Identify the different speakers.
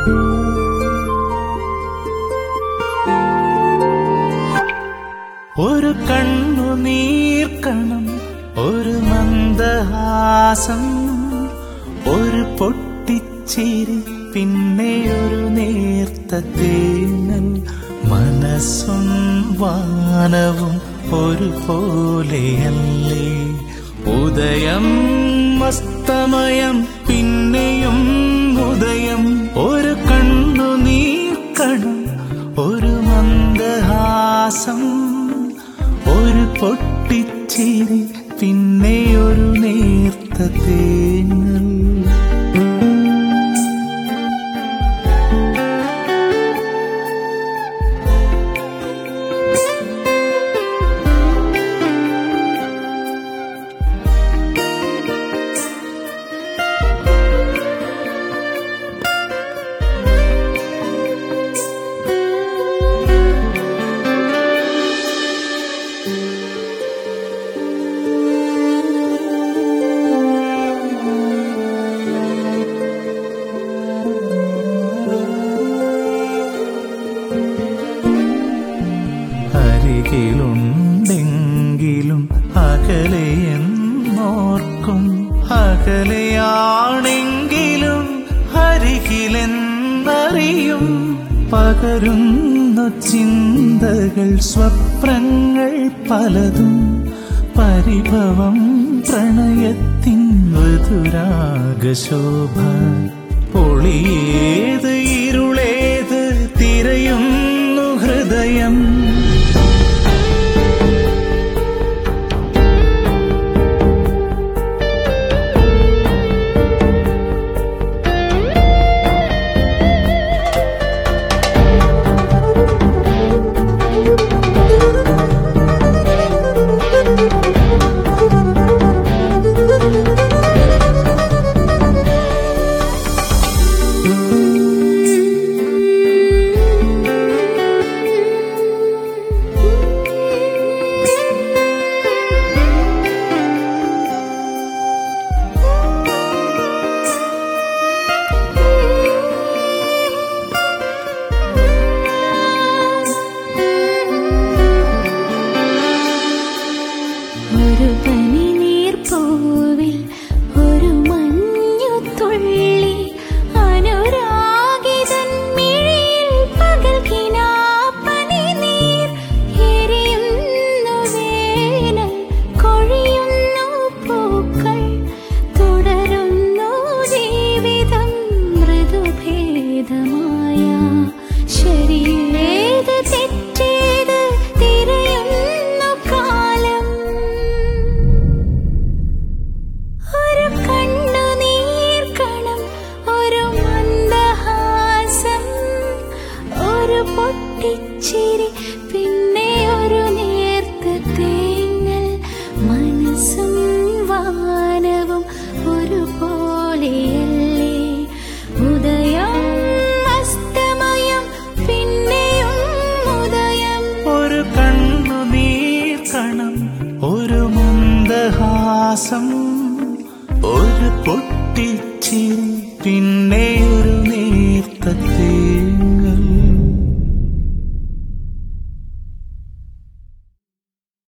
Speaker 1: ഒരു കണ്ണു നീർക്കണം ഒരു മന്ദഹാസം ഒരു പൊട്ടിച്ചിരി പിന്നെ ഒരു നേർത്ത തേങ്ങൽ മനസ്സും വാനവും ഒരുപോലെയല്ലേ ഉദയം അസ്തമയം പിന്നെയും ഉദയം ഒരു കണ്ണു നീക്കണം ഒരു മന്ദഹാസം ഒരു പൊട്ടിച്ചിരി പിന്നെ ഒരു നേർത്ത തേങ്ങൽ അരികിലുണ്ടെങ്കിലും അകലെയെന്നോർക്കും അകലെയാണെങ്കിലും അരികിലെന്നറിയും പകരുന്നു ചിന്തകൾ സ്വപ്നങ്ങൾ പലതും പരിഭവം പ്രണയത്തിൻ മധുരാഗശോഭ പൊളിയേത് ഇരുളേത് തിരയുന്നു ഹൃദയം
Speaker 2: ഒരു പനിനീർപ്പൂവിൽ ഒരു മഞ്ഞുതുള്ളി അനുരാഗിതൻ മിഴിയിൽ പകൽ കിനാപ്പനിനീർ എരിയുന്നു വേനൽ കൊഴിയുന്നു പൂക്കൾ തുടരുന്നു ജീവിതം മൃദുഭേദമായ ശരിയേത് തെറ്റേത് തിരയുന്നു കാലം ഒരു കണ്ണുനീർക്കണം ഒരു മന്ദഹാസം ഒരു പൊട്ടിച്ചിരി പിന്നെ ഒരു നേർത്ത തേങ്ങൽ മനസ്സും വാനവും ഒരുപോലെയല്ലേ ഉദയം അസ്തമയം പിന്നെയും ഉദയം
Speaker 1: ഒരു കണ്ണു നീർക്കണം ഒരു മന്ദഹാസം ഒരു പൊട്ടിച്ചിരി പിന്നെ ഒരു നേർത്ത തേങ്ങൽ